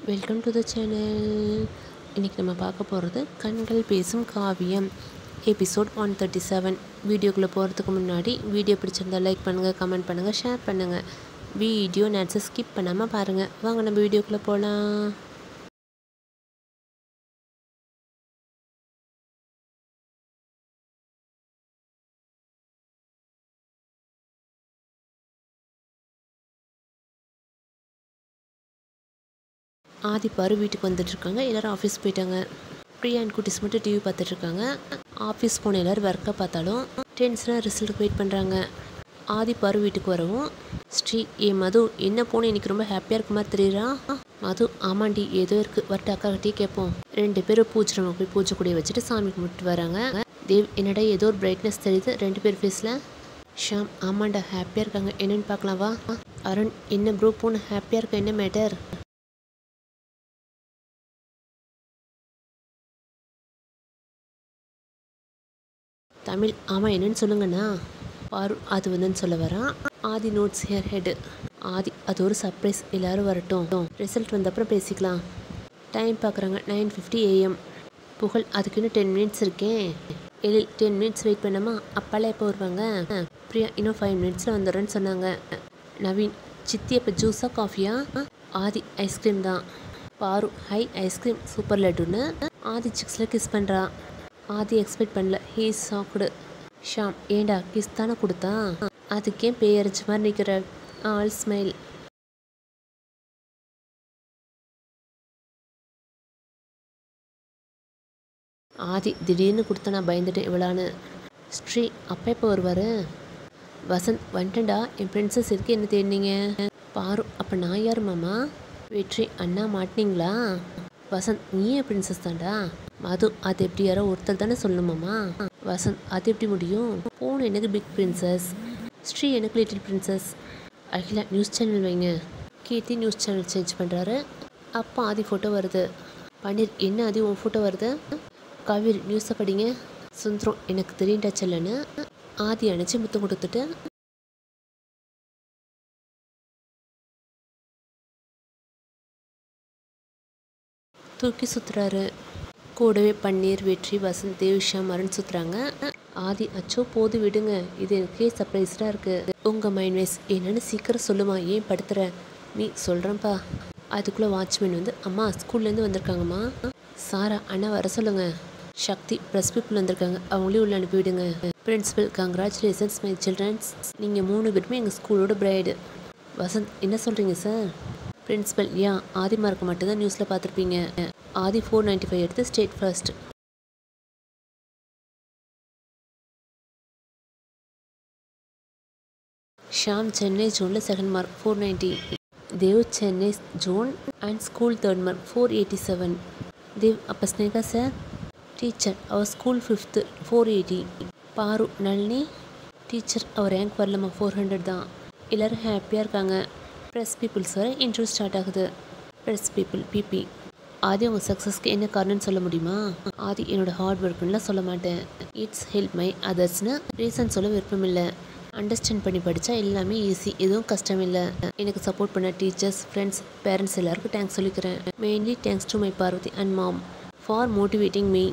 welcome to the channel இன்றைக்கி நம்ம பார்க்க போகிறது கண்கள் பேசும் காவியம் எபிசோட் ஒன் தேர்ட்டி செவன் வீடியோக்குள்ளே போகிறதுக்கு முன்னாடி வீடியோ பிடிச்சிருந்தா லைக் பண்ணுங்கள் கமெண்ட் பண்ணுங்கள் ஷேர் பண்ணுங்கள் வீடியோ நேட்ஸை ஸ்கிப் பண்ணாமல் பாருங்கள் வாங்க நம்ம வீடியோக்குள்ளே போகலாம் ஆதி பாரு வீட்டுக்கு வந்துட்டுருக்காங்க எல்லோரும் ஆஃபீஸ் போயிட்டாங்க பிரியா அண்ட் குட்டிஸ் மட்டும் டிவி பார்த்துட்ருக்காங்க ஆஃபீஸ் போன எல்லோரும் ஒர்க்கை பார்த்தாலும் டென்ஷனாக ரிசல்ட்டுக்கு வெயிட் பண்ணுறாங்க ஆதி பாரு வீட்டுக்கு வரவும் ஸ்ரீ ஏ மது என்ன போன இன்னைக்கு ரொம்ப ஹாப்பியாக இருக்க மாதிரி தெரியுறா மது ஆமாண்டி ஏதோ இருக்குது வரட்டு அக்கா கிட்டே கேட்போம் ரெண்டு பேரும் பூஜை ரூமில் போய் பூஜை கூடிய வச்சுட்டு சாமி கும்பிட்டு வராங்க தேவ் என்னடா ஏதோ ஒரு பிரைட்னஸ் தெரியுது ரெண்டு பேர் ஃபேஸில் ஷாம் ஆமாண்டா ஹாப்பியாக இருக்காங்க என்னன்னு பார்க்கலாம் வா அருண் என்ன ப்ரோ போன ஹாப்பியாக இருக்க என்ன மேட்டர் தமிழ் ஆமாம் என்னன்னு சொல்லுங்கண்ணா பாரு அது வந்துன்னு சொல்ல வரான் Aadhi nods her head Aadhi அது ஒரு சர்ப்ரைஸ் எல்லாரும் வரட்டும் ரிசல்ட் வந்த அப்புறம் பேசிக்கலாம் டைம் பார்க்குறாங்க நைன் ஃபிஃப்டி ஏஎம் புகழ் அதுக்கு இன்னும் டென் மினிட்ஸ் இருக்கேன் எழில் டென் மினிட்ஸ் வெயிட் பண்ணாமா அப்பாலாம் எப்போ வருவாங்க பிரியா இன்னும் ஃபைவ் மினிட்ஸில் வந்துடுறேன்னு சொன்னாங்க நவீன் சித்தி அப்போ ஜூஸா காஃபியா ஆதி ஐஸ்கிரீம் தான் பாரு ஹை ஐஸ்கிரீம் சூப்பர் லட்டுன்னு ஆதி சிக்ஸில் கிஸ் பண்ணுறா ஆதி எக்ஸ்பெக்ட் பண்ணல ஹீ சாக்குடு ஷாம் ஏண்டா கிஸ் தானே கொடுத்தா அதுக்கே பேயரிச்ச மாதிரி நிற்கிற ஆல் ஸ்மைல் ஆதி திடீர்னு கொடுத்த நான் பயந்துட்டேன் இவளான்னு ஸ்ரீ அப்பா எப்போ வருவார் வசந்த் வந்துட்டேன்டா என் பிரின்சஸ் இருக்கு என்ன தேடினீங்க பாரு அப்போ நான் யார் மாமா வெற்றி அண்ணா மாட்டினீங்களா வசந்த் நீ என் பிரின்சஸ் தான்டா மது அது எப்படி யாரோ ஒருத்தர் தானே சொல்லணுமாமா வசந்த் அது எப்படி முடியும் போன எனக்கு பிக் பிரின்சஸ் ஸ்ரீ எனக்கு little princess Akila news channel வைங்க கீர்த்தி நியூஸ் சேனல் சேஞ்ச் பண்ணுறாரு அப்போ ஆதி ஃபோட்டோ வருது பன்னீர் என்ன ஆதி உன் ஃபோட்டோ வருது கவிர் நியூஸை படிங்க சுந்தரம் எனக்கு தெரியுண்டா செல்லன்னு ஆதி அணைச்சி முத்தம் கொடுத்துட்டு தூக்கி சுற்றுறாரு கூடவே பன்னீர் வெற்றி வசந்த் தேவிஷா மரண் சுற்றுறாங்க ஆதி அச்சோ போது விடுங்க இது எனக்கே சர்ப்ரைஸ்டாக இருக்குது உங்கள் மைண்ட் வைஸ் என்னன்னு சீக்கிரம் சொல்லுமா ஏன் படுத்துற நீ சொல்கிறேன்ப்பா அதுக்குள்ளே வாட்ச்மேன் வந்து அம்மா ஸ்கூல்லேருந்து வந்திருக்காங்கம்மா சாரா அண்ணா வர சொல்லுங்க சக்தி ப்ரெஸ் பீப்புள் வந்திருக்காங்க அவங்களே உள்ள அனுப்பிவிடுங்க பிரின்சிபல் கங்க்ராச்சுலேஷன்ஸ் மை சில்ட்ரன்ஸ் நீங்கள் மூணு பேருமே எங்கள் ஸ்கூலோட பிரைடு வசந்த் என்ன சொல்கிறீங்க சார் பிரின்சிபல் ஏன் ஆதி மார்க் மட்டும்தான் நியூஸில் பார்த்துருப்பீங்க ஆதி ஃபோர் நைன்ட்டி ஃபைவ் எடுத்து ஸ்டேட் ஃபர்ஸ்ட் ஷாம் சென்னை ஜோனில் second mark four ninety Dev Chennai zone and school third mark four eighty seven Dev அப்போ ஸ்னேகா சார் டீச்சர் அவர் ஸ்கூல் ஃபிஃப்த்து ஃபோர் எயிட்டி பாரு நளினி டீச்சர் அவர் ரேங்க் வரலம்மா ஃபோர் ஹண்ட்ரட் தான் எல்லோரும் ஹாப்பியாக இருக்காங்க ப்ரெஸ் பீப்புள்ஸ் வர இன்டர்வியூ ஸ்டார்ட் ஆகுது ப்ரெஸ் பீப்புள் பிபி ஆதி உங்கள் சக்ஸஸ்க்கு என்ன காரணம்னு சொல்ல முடியுமா ஆதி என்னோட ஹார்ட் ஒர்க்குன்னெலாம் சொல்ல மாட்டேன் இட்ஸ் ஹெல்ப் மை அதர்ஸ்னு ரீசன் சொல்ல விருப்பம் இல்லை அண்டர்ஸ்டாண்ட் பண்ணி படித்தா எல்லாமே ஈஸி எதுவும் கஷ்டம் இல்லை எனக்கு சப்போர்ட் பண்ண டீச்சர்ஸ் ஃப்ரெண்ட்ஸ் பேரண்ட்ஸ் எல்லாருக்கும் தேங்க்ஸ் சொல்லிக்கிறேன் mainly thanks to my Parvathi and mom for motivating me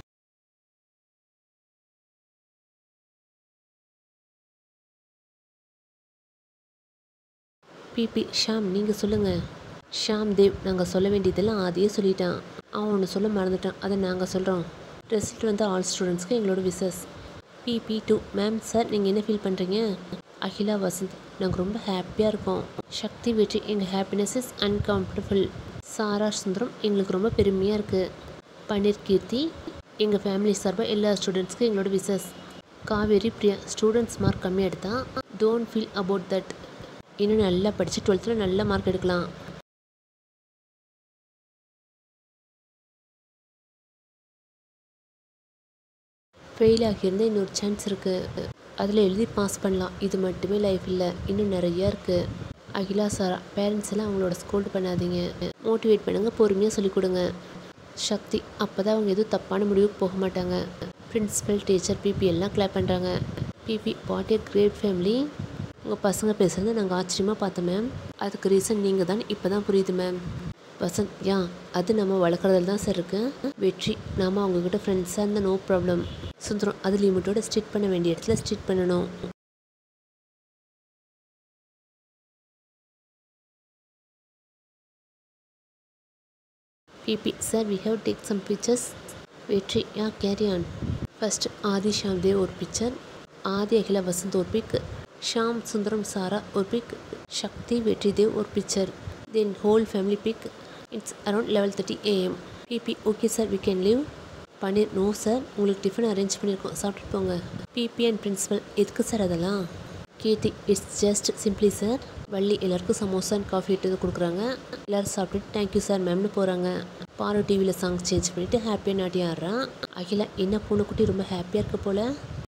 பிபி ஷாம் நீங்கள் சொல்லுங்கள் ஷாம் தேவ் நாங்கள் சொல்ல வேண்டியதெல்லாம் ஆதியே சொல்லிட்டான் அவன் ஒன்று சொல்ல மறந்துட்டான் அதை நாங்கள் சொல்கிறோம் ரிசல்ட் வந்து ஆல் ஸ்டூடெண்ட்ஸ்க்கு எங்களோட விசஸ் பிபி டூ மேம் சார் நீங்கள் என்ன ஃபீல் பண்ணுறீங்க அகிலா வசந்த் நாங்கள் ரொம்ப ஹாப்பியாக இருக்கோம் சக்தி வெற்றி எங்கள் happiness is uncomfortable Sara Sundaram எங்களுக்கு ரொம்ப பெருமையாக இருக்குது பன்னீர் கீர்த்தி எங்கள் ஃபேமிலி சார்பாக எல்லா ஸ்டூடெண்ட்ஸ்க்கும் எங்களோட wishes Kaveri Priya students mark கம்மியாக எடுத்தால் டோன்ட் ஃபீல் அபவுட் தட் இன்னும் நல்லா படித்து டுவெல்த்தில் நல்ல மார்க் எடுக்கலாம் ஃபெயில் ஆகியிருந்தால் இன்னொரு சான்ஸ் இருக்குது அதில் எழுதி பாஸ் பண்ணலாம் இது மட்டுமே லைஃப் இல்லை இன்னும் நிறையா இருக்குது அகிலா சாரா பேரண்ட்ஸ் எல்லாம் அவங்களோட ஸ்கோல்டு பண்ணாதீங்க மோட்டிவேட் பண்ணுங்கள் பொறுமையாக சொல்லிக் கொடுங்க சக்தி அப்போ தான் அவங்க எதுவும் தப்பான முடிவுக்கு போக மாட்டாங்க பிரின்ஸிபல் டீச்சர் பிபி எல்லாம் கிளாப் பண்ணுறாங்க பிபி வாட் ஏ கிரேட் ஃபேமிலி உங்கள் பசங்க பேசுகிறது நாங்கள் ஆச்சரியமாக பார்த்தோம் மேம் அதுக்கு ரீசன் நீங்கள் தான் இப்போ தான் புரியுது மேம் வசந்த் யா அது நம்ம வளர்க்குறதுல தான் சார் இருக்கு வெற்றி நாம அவங்கக்கிட்ட ஃப்ரெண்ட்ஸாக இருந்தால் நோ ப்ராப்ளம் சுந்தரம் அது லிமிட்டோட ஸ்ட்ரிட் பண்ண வேண்டிய இடத்துல ஸ்ட்ரிட் பண்ணணும் பிபி sir we have take some pictures Vetri yeah carry on first Aadhi Sham Dev ஒரு பிக்சர் ஆதி அகில வசந்த் ஒரு பிக் ஷாம் சுந்தரம் சாரா ஒரு பிக் சக்தி வெற்றி தேவ் ஒரு picture then whole family pic it's around eleven thirty AM பிபி okay sir we can leave Panneer no sir உங்களுக்கு tiffin arrange பண்ணியிருக்கோம் சாப்பிட்டுட்டு போங்க பிபி அண்ட் பிரின்ஸிபல் எதுக்கு சார் அதெல்லாம் Keerthi it's just simply sir Valli எல்லாருக்கும் சமோசா அண்ட் காஃபி எடுத்து கொடுக்குறாங்க எல்லோரும் சாப்பிட்டுட்டு தேங்க்யூ சார் மேம்னு போகிறாங்க பாரு டிவியில் சாங்ஸ் சேஞ்ச் பண்ணிவிட்டு ஹாப்பியாக நாட்டி ஆடுறான் அகிலா என்ன பூனைக்குட்டி ரொம்ப ஹாப்பியாக இருக்க போல்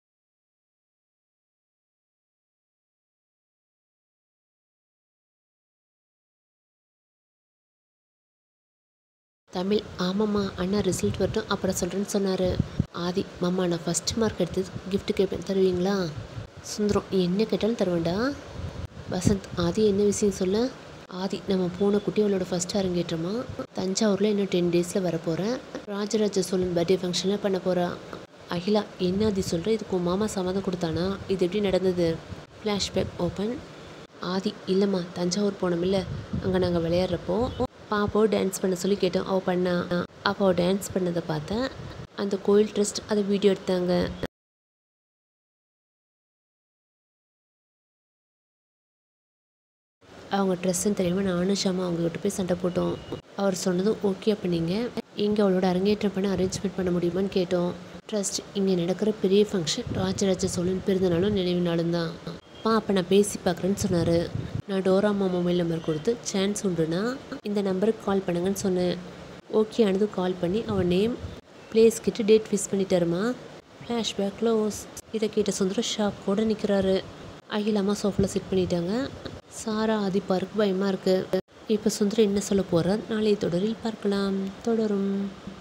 தமிழ் ஆமாம்மா அண்ணா ரிசல்ட் வரட்டும் அப்புறம் சொல்கிறேன்னு சொன்னார் ஆதி மாமா நான் ஃபஸ்ட் மார்க் எடுத்தது gift கேட்பேன் தருவீங்களா சுந்தரம் நீ என்ன கேட்டாலும் தருவேன்டா வசந்த் ஆதி என்ன விஷயம் சொல்ல ஆதி நம்ம பூனை குட்டி அவளோட ஃபஸ்ட் அரங்கேற்றமா தஞ்சாவூரில் இன்னும் டென் டேஸில் வரப்போகிறேன் ராஜராஜ சோழன் பர்த்டே ஃபங்க்ஷனில் பண்ண போகிறா அகிலா என்ன ஆதி சொல்கிற இதுக்கு உன் மாமா சம்மதம் கொடுத்தானா இது எப்படி நடந்தது ஃப்ளாஷ்பேக் ஓப்பன் ஆதி இல்லைம்மா தஞ்சாவூர் போனோமில்ல அங்கே நாங்கள் விளையாடுறப்போ பாப்பாவை டான்ஸ் பண்ண சொல்லி கேட்டோம் அவள் பண்ணா அப்போ அவள் டான்ஸ் பண்ணதை பார்த்தேன் அந்த கோயில் ட்ரஸ்ட் அதை வீடியோ எடுத்தாங்க அவங்க ட்ரெஸ்ஸுன்னு தெரியாமல் நானும் ஷாமா அவங்ககிட்ட போய் சண்டை போட்டோம் அவர் சொன்னதும் ஓகே பண்ணிங்க இங்கே அவளோட அரங்கேற்றம் பண்ண அரேஞ்ச்மெண்ட் பண்ண முடியுமான்னு கேட்டோம் ட்ரஸ்ட் இங்கே நடக்கிற பெரிய ஃபங்க்ஷன் ராஜராஜ சோழன் பிறந்தநாளும் நினைவு நாளும் தான் பா அப்போ நான் பேசி பார்க்குறேன்னு சொன்னார் நான் டோராமா மொபைல் நம்பர் கொடுத்து சான்ஸ் உண்டுனா இந்த நம்பருக்கு கால் பண்ணுங்கன்னு சொன்னேன் ஓகே ஆனது கால் பண்ணி அவன் நேம் பிளேஸ் கிட்ட டேட் ஃபிக்ஸ் பண்ணிட்டாருமா ஃப்ளாஷ்பேக் க்ளோஸ் இதை கேட்ட சுந்தரம் ஷாக் கூட நிற்கிறாரு அகிலாமா சோஃபாவில் செட் பண்ணிட்டாங்க சாரா ஆதிப்பாருக்கு பயமாக இருக்குது இப்போ சுந்தரம் என்ன சொல்ல போகிறார் நாளைய தொடரில் பார்க்கலாம் தொடரும்